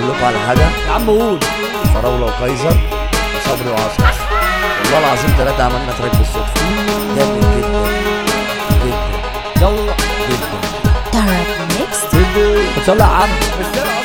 اقول لكم على حاجه يا عم قول فراوله وكايزر وصبري وعسكر والله العظيم ثلاثه عملنا تراك بالصدفه جامد جدا جدا يلا جدا Dark Mixed بتصلي يا عم If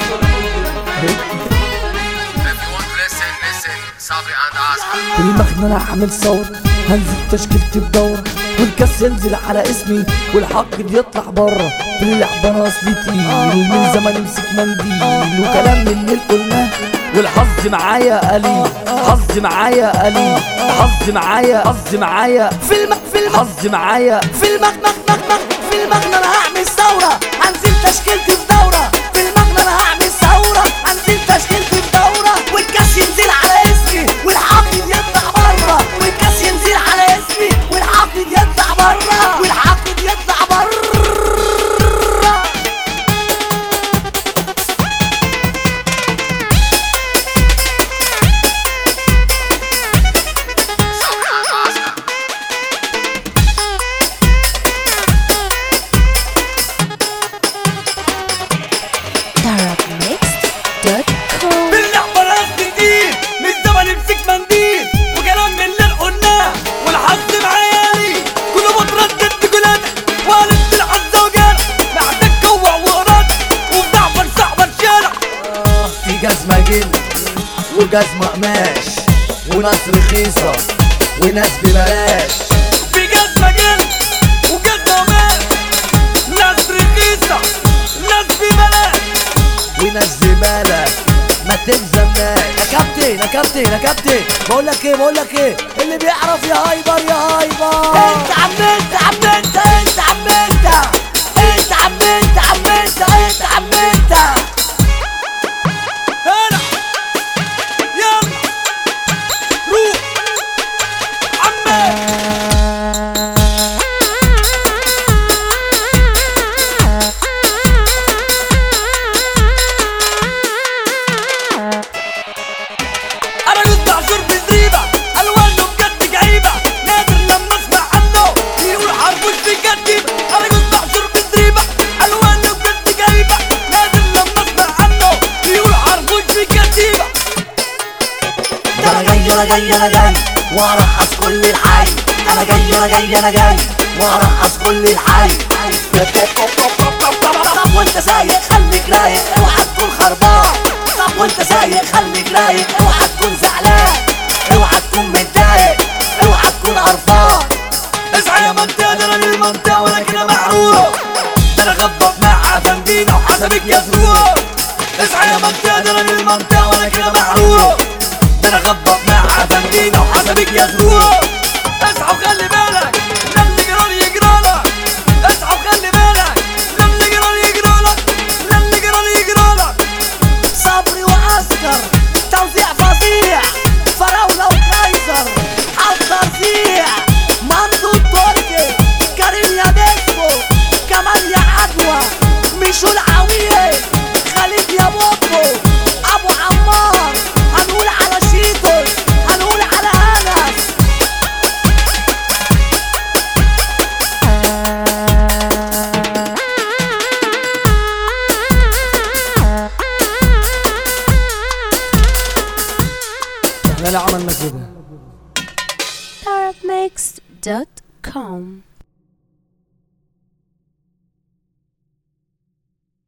you want to listen, listen. Sabri and Oscar. بالمخنة انا عامل ثورة هنزل تشكيلتي بدورة والكاس ينزل على اسمي والحق يطلع بره باللعبة انا اصلي تقيل من زمان امسك منديل وكلام من اللي قلناه والحظ معايا قليل حظ معايا قليل حظ معايا حظ معايا في الم في الم حظ معايا في المخ مخ مخ مخ في المغنى انا هعمل ثورة هنزل تشكيلتي في دورة في المغنى انا هعمل ثورة هنزل تشكيلتي في دورة والكاس ينزل على اسمي والحافظ يطلع بره والكاس ينزل على اسمي والحافظ يطلع بره والحافظ يطلع بره Sabri and Oscar. darkmixed.com باللعبة راس جديد من زمن امسك منديل وكلام من اللي قلناه والحظ معايالي كله بتردد بجولات والد العزة وجانا بعدك كوع ورد وبنعبر صعبة شارع في جزمة جن وجزمة قماش وناس رخيصة وناس ببلاش في جزمة جن وجزمة مان ناس رخيصة ناس ببلاش وناس زبالة ما تلزمناش يا كابتن يا كابتن يا كابتن بقول لك ايه بقول لك ايه اللي بيعرف يا هايبر يا هايبر انت عم انت عم انت انت عم انت انت عم انت عم انت انت عم انت هلا يلا روح عمي انا جوز معصور بزريبه الوانه بجد جعيبه نادر لما اسمع عنه يقول حرفوش في كتيبه انا جوز معصور بزريبه الوانه بجد جعيبه نادر لما اسمع عنه يقول حرفوش في كتيبه انا جاي انا جاي انا جاي وارقص كل الحي انا جاي انا جاي انا جاي وارقص كل الحي طب وانت سايق خليك رايق اوعى تكون خربان طب وانت سايق خليك رايق اوعى تكون زعلان اوعى تكون متضايق اوعى تكون قرفان اسعى يا منطقة ده انا من المنطقة وانا كده معروف ده انا غبط مع افندينا وحسبك يا زروق اسعى يا منطقة ده انا من المنطقة وانا كده معروف ده انا غبط مع افندينا وحسبك يا زروق اسعى وخلي بالك لا اللي جرالي يجرالك اسعى وخلي بالك لا اللي جرالي يجرالك لا اللي جرالي يجرالك صبري وعسكر توزيع فظيع فراولة وكايزر الترزيع مندو التركي كريم يا ديسكو كمال يا عدوى ميشو العوية خالد يا بوبو ابو عمار هنقول على شيتوس هنقول على انس احنا اللي عملنا كده darkmixed.com